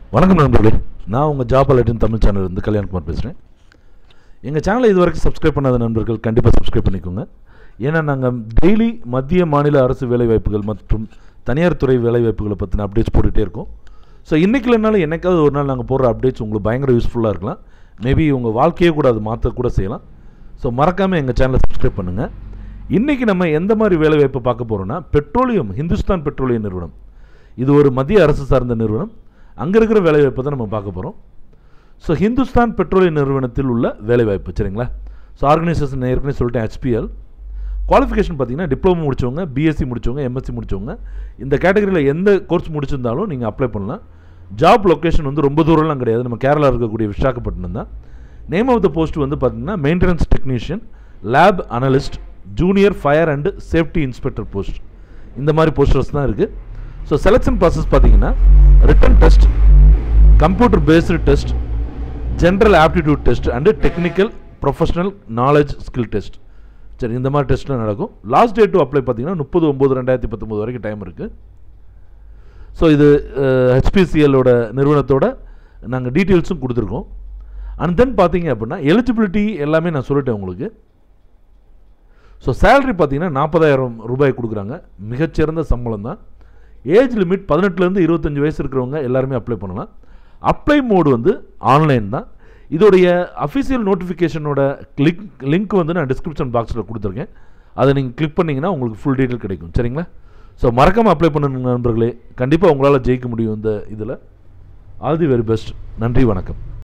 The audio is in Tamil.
வணக்கம் நண்பர்களே நான் உங்கள் ஜாப் அலர்ட்டின் தமிழ் சேனல் இருந்து கல்யாண்குமார் பேசுகிறேன் எங்கள் சேனலை இது வரைக்கும் சப்ஸ்கிரைப் பண்ணாத நண்பர்கள் கண்டிப்பாக சப்ஸ்கிரைப் பண்ணிக்கோங்க ஏன்னா நாங்கள் டெய்லி மத்திய மாநில அரசு வேலைவாய்ப்புகள் மற்றும் தனியார் துறை வேலைவாய்ப்புகளை பற்றின அப்டேட்ஸ் போட்டுகிட்டே இருக்கோம் ஸோ இன்றைக்கி இல்லைனாலும் என்னைக்காவது ஒரு நாள் நாங்கள் போடுற அப்டேட்ஸ் உங்களுக்கு பயங்கர யூஸ்ஃபுல்லாக இருக்கலாம் மேபி உங்கள் வாழ்க்கையே கூட அது மாற்ற கூட செய்யலாம் ஸோ மறக்காமல் எங்கள் சேனலை சப்ஸ்கிரைப் பண்ணுங்கள் இன்றைக்கி நம்ம எந்த மாதிரி வேலைவாய்ப்பை பார்க்க போகிறோன்னா பெட்ரோலியம் ஹிந்துஸ்தான் பெட்ரோலியம் நிறுவனம் இது ஒரு மத்திய அரசு சார்ந்த நிறுவனம் அங்கே இருக்கிற வேலைவாய்ப்பை தான் நம்ம பார்க்க போகிறோம் ஸோ ஹிந்துஸ்தான் பெட்ரோலிய நிறுவனத்தில் உள்ள வேலைவாய்ப்பு சரிங்களா ஸோ ஆர்கனைசேஷன் ஏற்கனவே சொல்லிட்டேன் ஹெச்பிஎல் குவாலிஃபிகேஷன் பார்த்தீங்கன்னா டிப்ளமோ முடிச்சவங்க பிஎஸ்சி முடிச்சவங்க எம்எஸ்சி முடிச்சவங்க இந்த கேட்டகரியில் எந்த கோர்ஸ் முடிச்சிருந்தாலும் நீங்கள் அப்ளை பண்ணலாம் ஜாப் லொக்கேஷன் வந்து ரொம்ப தூரம்லாம் கிடையாது நம்ம கேரளா இருக்கக்கூடிய விசாகப்பட்டினம் தான் நேம் ஆஃப் த போஸ்ட் வந்து பார்த்தீங்கன்னா maintenance technician lab analyst junior fire and safety inspector post இந்த மாதிரி போஸ்டர்ஸ் தான் இருக்குது ஸோ செலெக்ஷன் ப்ராசஸ் பார்த்தீங்கன்னா written test computer based test general aptitude test and technical professional knowledge skill test சரி இந்த மாதிரி டெஸ்ட்லாம் நடக்கும் லாஸ்ட் டேட் டு அப்ளை பார்த்தீங்கன்னா முப்பது ஒம்பது ரெண்டாயிரத்தி பத்தொம்போது வரைக்கும் டைம் இருக்குது ஸோ இது ஹெச்பிசிஎல்லோட நிறுவனத்தோட நாங்கள் டீட்டெயில்ஸும் கொடுத்துருக்கோம் அண்ட் தென் பார்த்தீங்க அப்படின்னா எலிஜிபிலிட்டி எல்லாமே நான் சொல்லிட்டேன் உங்களுக்கு ஸோ சேலரி பார்த்தீங்கன்னா நாற்பதாயிரம் ரூபாய் கொடுக்குறாங்க மிகச்சிறந்த சம்பளம் தான் ஏஜ் லிமிட் பதினெட்டுலேருந்து இருபத்தஞ்சி வயசு இருக்கிறவங்க எல்லாருமே அப்ளை பண்ணலாம் அப்ளை மோடு வந்து ஆன்லைன் தான் இதோடைய அஃபிஷியல் நோட்டிஃபிகேஷனோட லிங்க் லிங்க் வந்து நான் டிஸ்கிரிப்ஷன் பாக்ஸில் கொடுத்துருக்கேன் அதை நீங்கள் கிளிக் பண்ணிங்கன்னா உங்களுக்கு ஃபுல் டீட்டெயில் கிடைக்கும் சரிங்களா ஸோ மறக்காமல் அப்ளை பண்ணுங்க நண்பர்களே கண்டிப்பாக உங்களால் ஜெயிக்க முடியும் இந்த இதில் ஆல் தி வெரி பெஸ்ட் நன்றி வணக்கம்